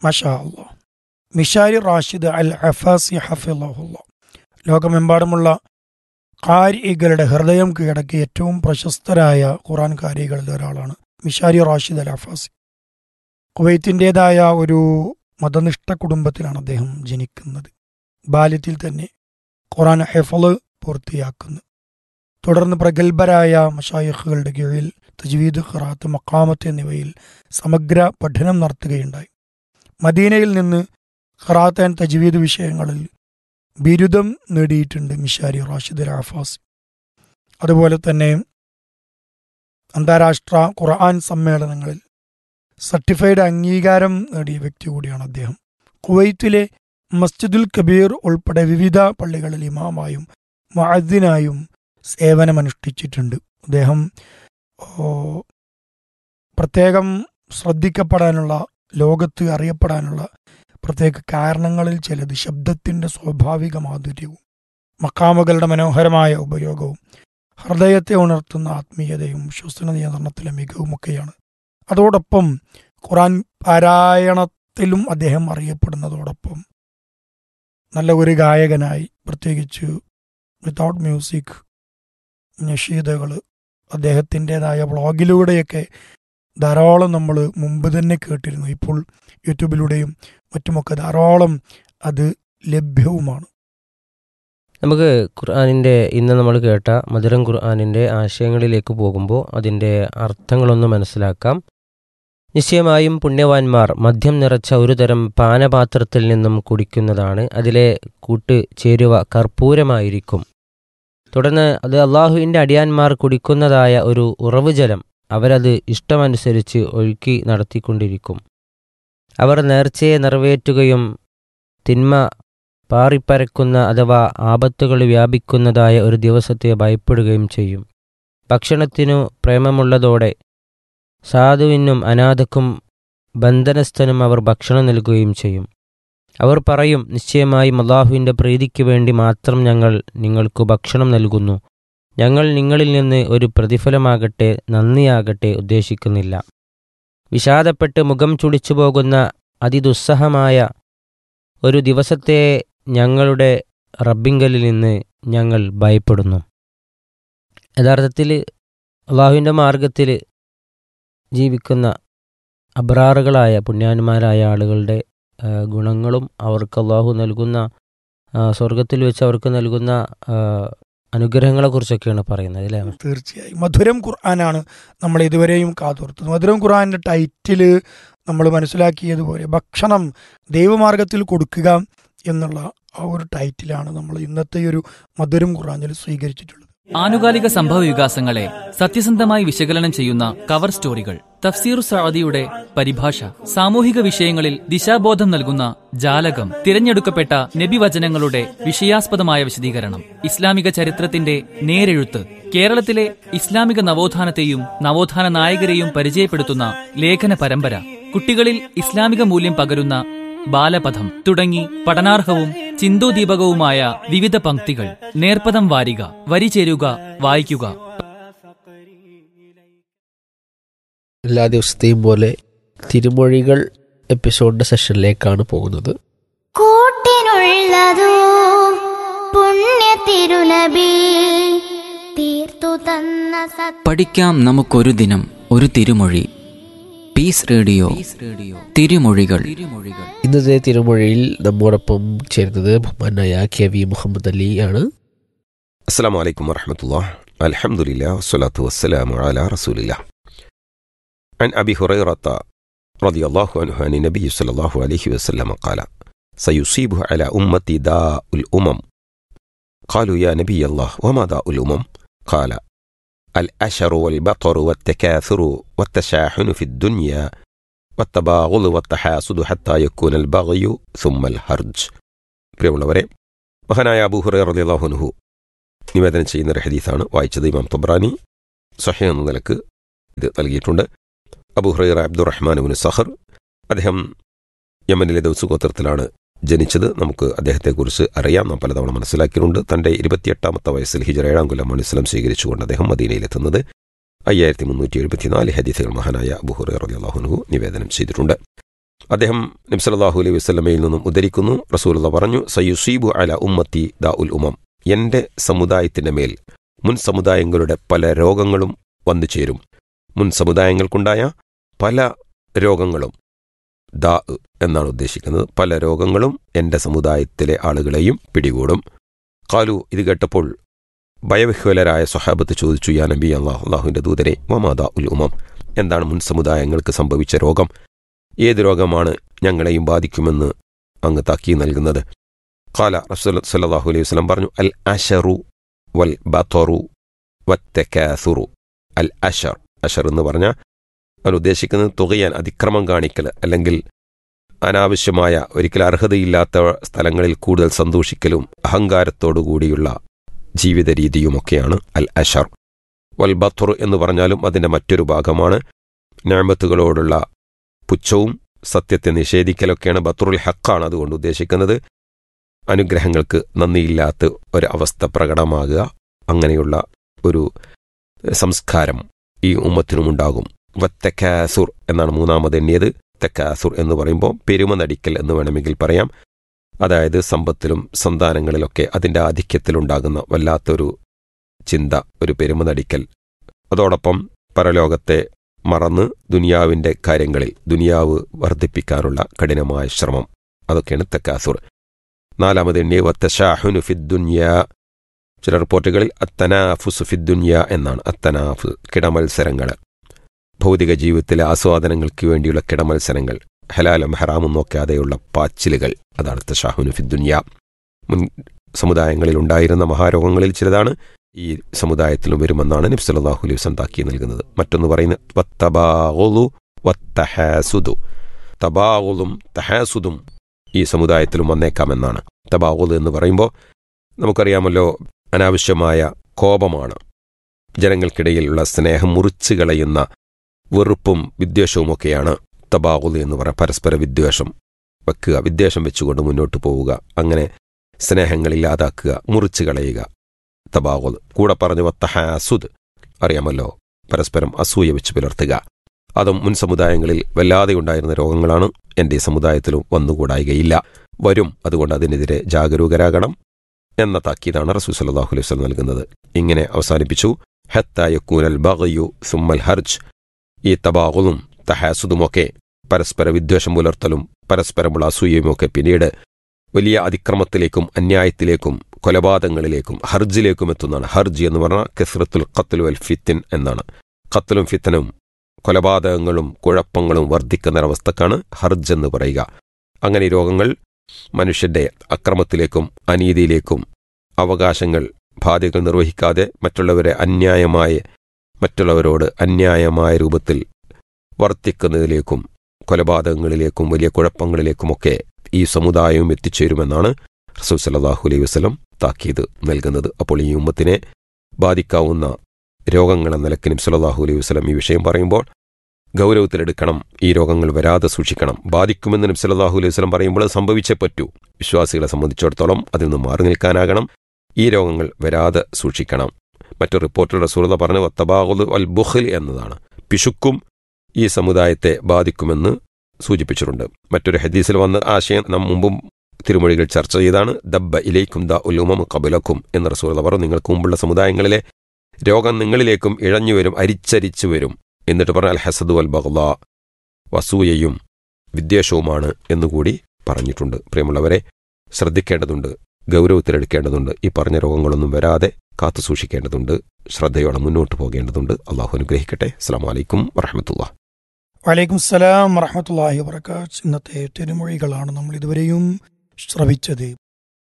മഷാ അള്ളാ Mishary Rashid Al Afasy ഹഫിള്ള ലോകമെമ്പാടുമുള്ള കാരികളുടെ ഹൃദയം കീഴടക്കിയ ഏറ്റവും പ്രശസ്തരായ ഖുറാൻ കാരികളിൽ ഒരാളാണ് മിഷാരി റാഷിദ് അൽ അഫാസി കുവൈത്തിൻ്റെതായ ഒരു മതനിഷ്ഠ കുടുംബത്തിലാണ് അദ്ദേഹം ജനിക്കുന്നത് ബാല്യത്തിൽ തന്നെ ഖുറാൻ ഹെഫള് പൂർത്തിയാക്കുന്നു തുടർന്ന് പ്രഗത്ഭരായ മഷായിഖുകളുടെ കീഴിൽ തജ്വീദ് ഖറാത്ത് മക്കാമത്ത് എന്നിവയിൽ സമഗ്ര പഠനം നടത്തുകയുണ്ടായി മദീനയിൽ നിന്ന് ഖറാത്ത് ആൻഡ് തജ്വീദ് വിഷയങ്ങളിൽ ബിരുദം നേടിയിട്ടുണ്ട് മിഷാരി റാഷിദ് ആഫാസ് അതുപോലെ തന്നെ അന്താരാഷ്ട്ര ഖുർആൻ സമ്മേളനങ്ങളിൽ സർട്ടിഫൈഡ് അംഗീകാരം നേടിയ വ്യക്തി കൂടിയാണ് അദ്ദേഹം കുവൈത്തിലെ മസ്ജിദുൽ കബീർ ഉൾപ്പെടെ വിവിധ പള്ളികളിൽ ഇമാമായും മഅദ്ദിനായും സേവനമനുഷ്ഠിച്ചിട്ടുണ്ട് അദ്ദേഹം ഓ, പ്രത്യേകം ശ്രദ്ധിക്കപ്പെടാനുള്ള ലോകത്ത് അറിയപ്പെടാനുള്ള പ്രത്യേക കാരണങ്ങളിൽ ചിലത് ശബ്ദത്തിൻ്റെ സ്വാഭാവിക മാധുര്യവും മക്കാമുകളുടെ മനോഹരമായ ഉപയോഗവും ഹൃദയത്തെ ഉണർത്തുന്ന ആത്മീയതയും ശ്വസന നിയന്ത്രണത്തിലെ മികവുമൊക്കെയാണ് അതോടൊപ്പം ഖുറാൻ പാരായണത്തിലും അദ്ദേഹം അറിയപ്പെടുന്നതോടൊപ്പം നല്ല ഒരു ഗായകനായി പ്രത്യേകിച്ച് വിത്തൗട്ട് മ്യൂസിക് നഷീദകൾ അദ്ദേഹത്തിൻ്റെതായ വ്ളോഗിലൂടെയൊക്കെ ധാരാളം നമ്മൾ മുമ്പ് തന്നെ കേട്ടിരുന്നു ഇപ്പോൾ യൂട്യൂബിലൂടെയും മറ്റുമൊക്കെ ധാരാളം അത് ലഭ്യവുമാണ് നമുക്ക് ഖുർആാനിൻ്റെ ഇന്ന് നമ്മൾ കേട്ട മധുരം ഖുർആാനിൻ്റെ ആശയങ്ങളിലേക്ക് പോകുമ്പോൾ അതിൻ്റെ അർത്ഥങ്ങളൊന്ന് മനസ്സിലാക്കാം നിശ്ചയമായും പുണ്യവാന്മാർ മദ്യം നിറച്ച ഒരു തരം പാനപാത്രത്തിൽ നിന്നും കുടിക്കുന്നതാണ് അതിലെ കൂട്ട് ചേരുവ കർപ്പൂരമായിരിക്കും തുടർന്ന് അത് അള്ളാഹുവിൻ്റെ അടിയാന്മാർ കുടിക്കുന്നതായ ഒരു ഉറവ് ജലം അവരത് ഇഷ്ടമനുസരിച്ച് ഒഴുക്കി നടത്തിക്കൊണ്ടിരിക്കും അവർ നേർച്ചയെ നിറവേറ്റുകയും തിന്മ പാറിപ്പരക്കുന്ന അഥവാ ആപത്തുകൾ വ്യാപിക്കുന്നതായ ഒരു ദിവസത്തെ ഭയപ്പെടുകയും ചെയ്യും ഭക്ഷണത്തിനു പ്രേമമുള്ളതോടെ സാധുവിനും അനാഥക്കും ബന്ധനസ്ഥനും അവർ ഭക്ഷണം നൽകുകയും ചെയ്യും അവർ പറയും നിശ്ചയമായും അള്ളാഹുവിൻ്റെ പ്രീതിക്ക് വേണ്ടി മാത്രം ഞങ്ങൾ നിങ്ങൾക്ക് ഭക്ഷണം നൽകുന്നു ഞങ്ങൾ നിങ്ങളിൽ നിന്ന് ഒരു പ്രതിഫലമാകട്ടെ നന്ദിയാകട്ടെ ഉദ്ദേശിക്കുന്നില്ല വിഷാദപ്പെട്ട് മുഖം ചുളിച്ചു പോകുന്ന അതിദുസ്സഹമായ ഒരു ദിവസത്തെ ഞങ്ങളുടെ റബ്ബിങ്കലിൽ നിന്ന് ഞങ്ങൾ ഭയപ്പെടുന്നു യഥാർത്ഥത്തിൽ അള്ളാഹുവിൻ്റെ മാർഗത്തിൽ ജീവിക്കുന്ന അബ്രാറുകളായ പുണ്യാന്മാരായ ആളുകളുടെ ആ, ഗുണങ്ങളും അവർക്ക് അള്ളാഹു നൽകുന്ന ആ, സ്വർഗത്തിൽ വെച്ച് അവർക്ക് നൽകുന്ന ആ, അനുഗ്രഹങ്ങളെക്കുറിച്ചൊക്കെയാണ് പറയുന്നത് അല്ലേ തീർച്ചയായും മധുരം ഖുർആനാണ് നമ്മൾ ഇതുവരെയും കാതോർത്തത് മധുരം ഖുർആന്റെ ടൈറ്റില് നമ്മൾ മനസ്സിലാക്കിയതുപോലെ ഭക്ഷണം ദൈവമാർഗത്തിൽ കൊടുക്കുക എന്നുള്ള ആ ഒരു ടൈറ്റിലാണ് നമ്മൾ ഇന്നത്തെ ഈ ഒരു മധുരം ഖുർആനിൽ സ്വീകരിച്ചിട്ടുള്ളത് ആനുകാലിക സംഭവ വികാസങ്ങളെ സത്യസന്ധമായി വിശകലനം ചെയ്യുന്ന കവർ സ്റ്റോറികൾ തഫ്സീർ സഅദിയുടെ പരിഭാഷ സാമൂഹിക വിഷയങ്ങളിൽ ദിശാബോധം നൽകുന്ന ജാലകം തിരഞ്ഞെടുക്കപ്പെട്ട നബിവചനങ്ങളുടെ വിഷയാസ്പദമായ വിശദീകരണം ഇസ്ലാമിക ചരിത്രത്തിന്റെ നേരെഴുത്ത് കേരളത്തിലെ ഇസ്ലാമിക നവോത്ഥാനത്തെയും നവോത്ഥാന നായകരെയും പരിചയപ്പെടുത്തുന്ന ലേഖന പരമ്പര കുട്ടികളിൽ ഇസ്ലാമിക മൂല്യം പകരുന്ന ബാലപഥം തുടങ്ങി പഠനാർഹവും ചിന്തോദീപകവുമായ വിവിധ പംക്തികൾ നേർപ്പദം വാരിക വരി ചേരുക വായിക്കുക എല്ലാ ദിവസത്തെയും പോലെ തിരുമൊഴികൾ എപ്പിസോഡിന്റെ സെഷനിലേക്കാണ് പോകുന്നത് കൂട്ടിനുള്ളതോ പുണ്യ തിരുനബി തീർത്തു തന്ന സത് പഠിക്കാം നമുക്കൊരു ദിനം ഒരു തിരുമൊഴി പീസ് റേഡിയോ തിരുമൊഴികൾ ഇന്നത്തെ തിരുമൊഴിയിൽ നമ്മോടൊപ്പം ചേരുന്നത് ബഹുമാനായ കെ വി മുഹമ്മദ് അലി ആണ് السلام عليكم ورحمة الله الحمد لله والصلاة والسلام على رسول الله عن أبي هريرة رضي الله عنه عن النبي صلى الله عليه وسلم قال سيصيبه على أمتي داء الأمم قالوا يا نبي الله وما داء الأمم قال الأشر والبطر والتكاثر والتشاحن في الدنيا والتباغض والتحاسد حتى يكون البغي ثم الهرج പ്രിയമുള്ളവരെ മഹാനായ അബൂ ഹുറൈറ റളിയല്ലാഹു അൻഹു നിവേദനം ചെയ്യുന്ന ഒരു ഹദീസാണ് വായിച്ചത് ഇമാം തബ്രാനി സഹി എന്ന നിലക്ക് ഇത് നൽകിയിട്ടുണ്ട് അബൂ ഹുറൈറ അബ്ദുറഹ്മാൻ ഉബിൻ സഹർ അദ്ദേഹം യമനിലെ ദൗസ് ഗോത്രത്തിലാണ് ജനിച്ചത് നമുക്ക് അദ്ദേഹത്തെക്കുറിച്ച് അറിയാം നാം പലതവണ മനസ്സിലാക്കിയിട്ടുണ്ട് തൻ്റെ ഇരുപത്തിയെട്ടാമത്തെ വയസ്സിൽ ഹിജറ ഏഴാം കൊല്ലമാണ് ഇസ്ലാം സ്വീകരിച്ചുകൊണ്ട് അദ്ദേഹം മദീനയിലെത്തുന്നത് അയ്യായിരത്തി മുന്നൂറ്റി എഴുപത്തിനാല് ഹദീസുകൾ മഹാനായ അബൂ ഹുറൈറ റളിയല്ലാഹു അൻഹു നിവേദനം ചെയ്തിട്ടുണ്ട് അദ്ദേഹം നബ്സലാഹു അലൈഹി വസ്ലമയിൽ നിന്നും ഉദ്ധരിക്കുന്നു റസൂലുള്ള പറഞ്ഞു സയുസീബു അല ഉമ്മത്തി ദാ ഉൽ ഉമം എന്റെ സമുദായത്തിന്റെ മേൽ മുൻ സമുദായങ്ങളുടെ പല രോഗങ്ങളും വന്നു ചേരും മുൻ സമുദായങ്ങൾക്കുണ്ടായ പല രോഗങ്ങളും ദാ എന്നാണ് ഉദ്ദേശിക്കുന്നത് പല രോഗങ്ങളും എന്റെ സമുദായത്തിലെ ആളുകളെയും പിടികൂടും കാലു ഇത് കേട്ടപ്പോൾ ഭയവിഹ്വലരായ സ്വഹാബത്ത് ചോദിച്ചു യാ നബി അള്ളാഹു അള്ളാഹുവിന്റെ ദൂതരെ മമാദാ ഉൽ ഉമം എന്താണ് മുൻ സമുദായങ്ങൾക്ക് സംഭവിച്ച രോഗം ഏത് രോഗമാണ് ഞങ്ങളെയും ബാധിക്കുമെന്ന് അങ്ങ് താക്കി നൽകുന്നത് കാല റസൂൽ സല്ലാഹു അലൈഹി വസ്ലം പറഞ്ഞു അൽ അഷറു വൽ ബത്തോറു വത്തക്കാസുറു അൽ അഷർ അഷർ എന്ന് പറഞ്ഞാൽ അവൻ ഉദ്ദേശിക്കുന്നത് തുകയാൻ അതിക്രമം കാണിക്കൽ അല്ലെങ്കിൽ അനാവശ്യമായ ഒരിക്കൽ അർഹതയില്ലാത്ത സ്ഥലങ്ങളിൽ കൂടുതൽ സന്തോഷിക്കലും അഹങ്കാരത്തോടുകൂടിയുള്ള ജീവിത രീതിയുമൊക്കെയാണ് അൽ അഷർ വൽ ബത്തുർ എന്ന് പറഞ്ഞാലും അതിൻ്റെ മറ്റൊരു ഭാഗമാണ് ഞാമത്തുകളോടുള്ള പുച്ഛവും സത്യത്തെ നിഷേധിക്കലൊക്കെയാണ് ബത്തുറുൽ ഹക്കാണ് അതുകൊണ്ട് ഉദ്ദേശിക്കുന്നത് അനുഗ്രഹങ്ങൾക്ക് നന്ദിയില്ലാത്ത ഒരവസ്ഥ പ്രകടമാകുക അങ്ങനെയുള്ള ഒരു സംസ്കാരം ഈ ഉമ്മത്തിനുമുണ്ടാകും വത്തക്കാസുർ എന്നാണ് മൂന്നാമത് എണ്ണിയത് തെക്കാസുർ എന്ന് പറയുമ്പോൾ പെരുമ നടിക്കൽ എന്ന് വേണമെങ്കിൽ പറയാം അതായത് സമ്പത്തിലും സന്താനങ്ങളിലൊക്കെ അതിൻ്റെ ആധിക്യത്തിലുണ്ടാകുന്ന വല്ലാത്തൊരു ചിന്ത ഒരു പെരുമ നടിക്കൽ അതോടൊപ്പം പരലോകത്തെ മറന്ന് ദുനിയാവിൻ്റെ കാര്യങ്ങളിൽ ദുനിയാവ് വർദ്ധിപ്പിക്കാനുള്ള കഠിനമായ ശ്രമം അതൊക്കെയാണ് തെക്കാസുർ നാലാമത് എണ്ണി വത്തഷാഹുനു ഫിദ്ദുന്യ ചില റിപ്പോർട്ടുകളിൽ അത്തനാഫുസ് ഫിദ്ദുന്യ എന്നാണ് അത്തനാഫു കിടമത്സരങ്ങൾ ഭൗതിക ജീവിതത്തിലെ ആസ്വാദനങ്ങൾക്ക് വേണ്ടിയുള്ള കിടമത്സരങ്ങൾ ഹലാലും ഹറാമും നോക്കാതെയുള്ള പാച്ചിലുകൾ അതാണ് തഷാഹുനു ഫിദ്ദുന്യ മുൻ സമുദായങ്ങളിൽ ഉണ്ടായിരുന്ന മഹാരോഗങ്ങളിൽ ചിലതാണ് ഈ സമുദായത്തിലും വരുമെന്നാണ് നബ്സലാഹു അലൈഹി വസ്ലം താക്കി നൽകുന്നത് മറ്റൊന്ന് പറയുന്നത് വത്തബാഉലു വത്തഹാസുദു തബാഉലും തഹാസുദും ഈ സമുദായത്തിലും വന്നേക്കാമെന്നാണ് തബാഉൽ എന്ന് പറയുമ്പോൾ നമുക്കറിയാമല്ലോ അനാവശ്യമായ കോപമാണ് ജനങ്ങൾക്കിടയിലുള്ള സ്നേഹം മുറിച്ചു കളയുന്ന വെറുപ്പും വിദ്വേഷവുമൊക്കെയാണ് തബാകുൽ എന്ന് പറയാം പരസ്പര വിദ്വേഷം വെക്കുക വിദ്വേഷം വെച്ചുകൊണ്ട് മുന്നോട്ട് പോവുക അങ്ങനെ സ്നേഹങ്ങളില്ലാതാക്കുക മുറിച്ചു കളയുക തബാകുൽ കൂടെ പറഞ്ഞു വത്തഹാസുദ് അറിയാമല്ലോ പരസ്പരം അസൂയ വെച്ച് പുലർത്തുക അതും മുൻ സമുദായങ്ങളിൽ വല്ലാതെ ഉണ്ടായിരുന്ന രോഗങ്ങളാണ് എൻ്റെ സമുദായത്തിലും വന്നുകൂടായികയില്ല വരും അതുകൊണ്ട് അതിനെതിരെ ജാഗരൂകരാകണം എന്ന താക്കീതാണ് റസൂ സല്ലാഹു അലൈഹി വസ്ലം നൽകുന്നത് ഇങ്ങനെ അവസാനിപ്പിച്ചു ഹത്തായക്കൂനൽ ബഗയു സുമ്മൽ ഹർജ് ഈ തബാകുലും തഹാസുദുമൊക്കെ പരസ്പര വിദ്വേഷം പുലർത്തലും പരസ്പരമുള്ള അസൂയയുമൊക്കെ പിന്നീട് വലിയ അതിക്രമത്തിലേക്കും അന്യായത്തിലേക്കും കൊലപാതകങ്ങളിലേക്കും ഹർജിലേക്കും എത്തുന്നതാണ് ഹർജ് എന്ന് പറഞ്ഞാൽ കെസ്രത്തുൽ ഖത്തുൽ വൽ ഫിത്തിൻ എന്നാണ് ഖത്തലും ഫിത്തനും കൊലപാതകങ്ങളും കുഴപ്പങ്ങളും വർദ്ധിക്കുന്നൊരവസ്ഥക്കാണ് ഹർജ് എന്ന് പറയുക അങ്ങനെ ഈ രോഗങ്ങൾ മനുഷ്യന്റെ അക്രമത്തിലേക്കും അനീതിയിലേക്കും അവകാശങ്ങൾ ബാധ്യതകൾ നിർവഹിക്കാതെ മറ്റുള്ളവരെ അന്യായമായ മറ്റുള്ളവരോട് അന്യായമായ രൂപത്തിൽ വർത്തിക്കുന്നതിലേക്കും കൊലപാതകങ്ങളിലേക്കും വലിയ കുഴപ്പങ്ങളിലേക്കുമൊക്കെ ഈ സമുദായവും എത്തിച്ചേരുമെന്നാണ് റസൂൽ സല്ലാഹു അലൈഹി വസ്ലം താക്കീത് നൽകുന്നത് അപ്പോൾ ഈ ഉമ്മത്തിനെ ബാധിക്കാവുന്ന രോഗങ്ങൾ എന്ന നിലക്കിനും സല്ലാഹു അലൈഹി വസ്ലം ഈ വിഷയം പറയുമ്പോൾ ഗൗരവത്തിലെടുക്കണം ഈ രോഗങ്ങൾ വരാതെ സൂക്ഷിക്കണം ബാധിക്കുമെന്ന് നബി സല്ലാഹു അലൈഹി വസ്ലം പറയുമ്പോൾ അത് സംഭവിച്ചേ പറ്റൂ വിശ്വാസികളെ സംബന്ധിച്ചിടത്തോളം അതിൽ നിന്ന് മാറി നിൽക്കാനാകണം ഈ രോഗങ്ങൾ വരാതെ സൂക്ഷിക്കണം മറ്റു റിപ്പോർട്ടിൽ റസൂർദ പറഞ്ഞ വത്തബാഹുൽ അൽ ബുഖിൽ എന്നതാണ് പിശുക്കും ഈ സമുദായത്തെ ബാധിക്കുമെന്ന് സൂചിപ്പിച്ചിട്ടുണ്ട് മറ്റൊരു ഹദീസിൽ വന്ന ആശയം നാം മുമ്പും തിരുമൊഴികൾ ചർച്ച ചെയ്താണ് ദബ്ബ ഇലേക്കും ദ ഉലുമം കബുലക്കും എന്ന് റസൂർദ പറഞ്ഞു നിങ്ങൾക്ക് മുമ്പുള്ള സമുദായങ്ങളിലെ രോഗം നിങ്ങളിലേക്കും ഇഴഞ്ഞു വരും അരിച്ചരിച്ചു വരും എന്നിട്ട് പറഞ്ഞാൽ ഹസദു അൽ ബഗ്ല വസൂയയും വിദ്വേഷവുമാണ് എന്നുകൂടി പറഞ്ഞിട്ടുണ്ട് പ്രിയമുള്ളവരെ ശ്രദ്ധിക്കേണ്ടതുണ്ട് ഗൗരവത്തിലെടുക്കേണ്ടതുണ്ട് ഈ പറഞ്ഞ രോഗങ്ങളൊന്നും വരാതെ കാത്തു സൂക്ഷിക്കേണ്ടതുണ്ട് ശ്രദ്ധയോടെ മുന്നോട്ട് പോകേണ്ടതുണ്ട് അള്ളാഹു അനുഗ്രഹിക്കട്ടെ അസ്സാം വലൈക്കും വറഹമത്തുള്ള വലൈക്കും സലാം വറഹമത്തല്ലാഹി വബർക്കാത്ത് ഇന്നത്തെ തിരുമൊഴികളാണ് നമ്മൾ ഇതുവരെയും ശ്രവിച്ചത്